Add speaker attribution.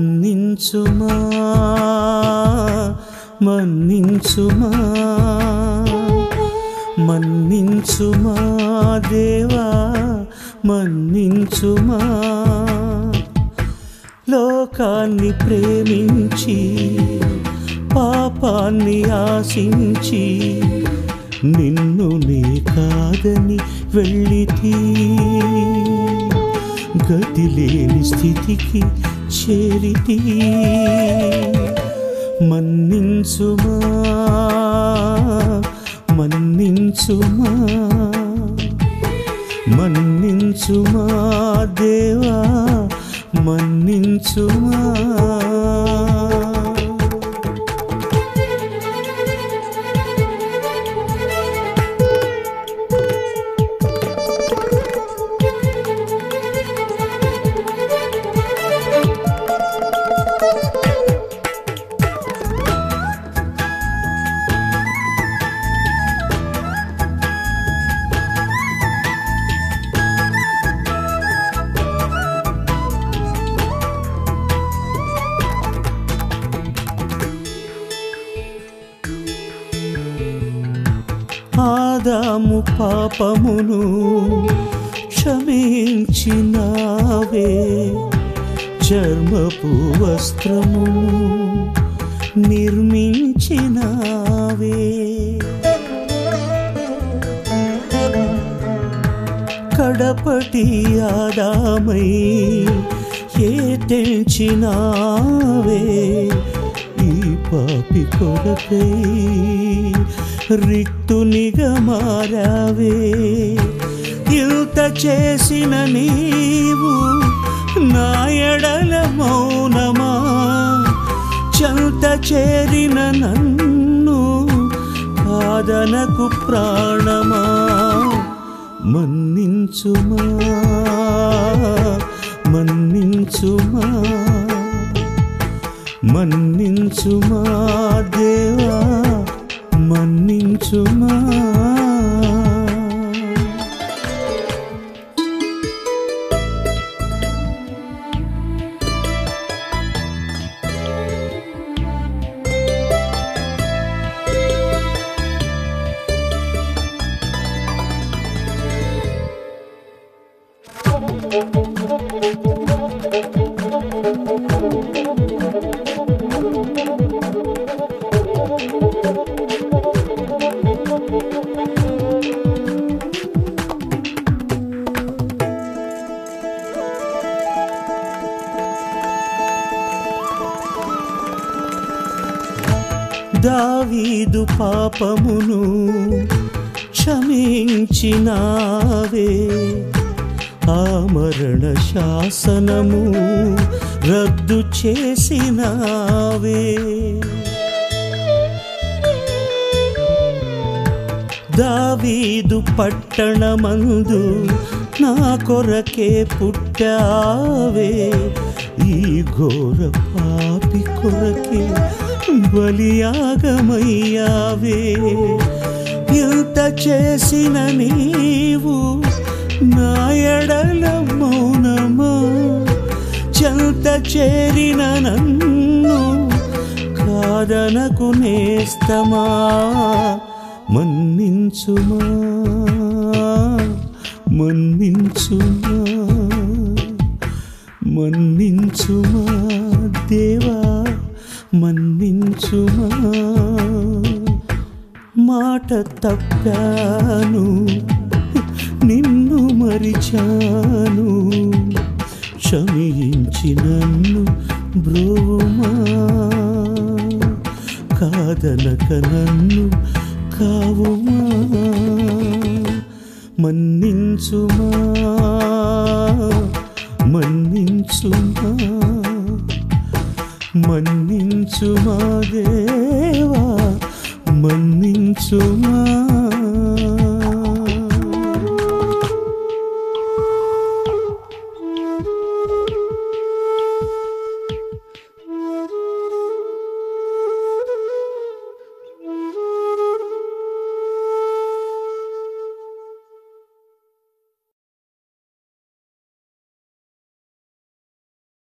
Speaker 1: మన్నించుమా మన్నించుమా మన్నించుమా దేవా మన్నించుమా లోకాన్ని ప్రేమించి పాపాన్ని ఆశించి నిన్ను నీ కాదని వెళ్ళితి గతి లేని స్థితికి చేరితి మన్నించుమా మన్నించుమా మన్నించుమా దేవా మన్నించుమా ఆదాము పాపమును క్షమించినావే చర్మపు వస్త్రము నిర్మించినావే కడపటి ఆదామై ఏ తెంచినావే ఈ పాపి కొరకై రిక్తునిగా మారావే ఇంత చేసిన నీవు నా ఎడల మౌనమా చంత చేరిన నన్ను కాదనకు ప్రాణమా మన్నించుమా మన్నించుమా మన్నించుమా దేవా మన్నించుమా దావీదు పాపమును క్షమించినావే ఆ మరణ శాసనము రద్దు చేసినావే దావీదు పట్టణమందు నా కొరకే పుట్టావే ఈ ఘోర పాపి కొరకే బలియాగమయ్యావే ఎంత చేసిన నీవు నా ఎడల మౌనమా చెంత చేరిన నన్ను కాదనకు నేస్తమా మన్నించుమా మన్నించుమా మన్నించుమా దేవా మన్నించుమా మాట తప్పాను నిన్ను మరిచాను క్షమించి నన్ను బ్రోమా కాదనక నన్ను కావుమా మన్నించుమా మన్నించుమా మన్నించుమా దేవా మన్నించుమా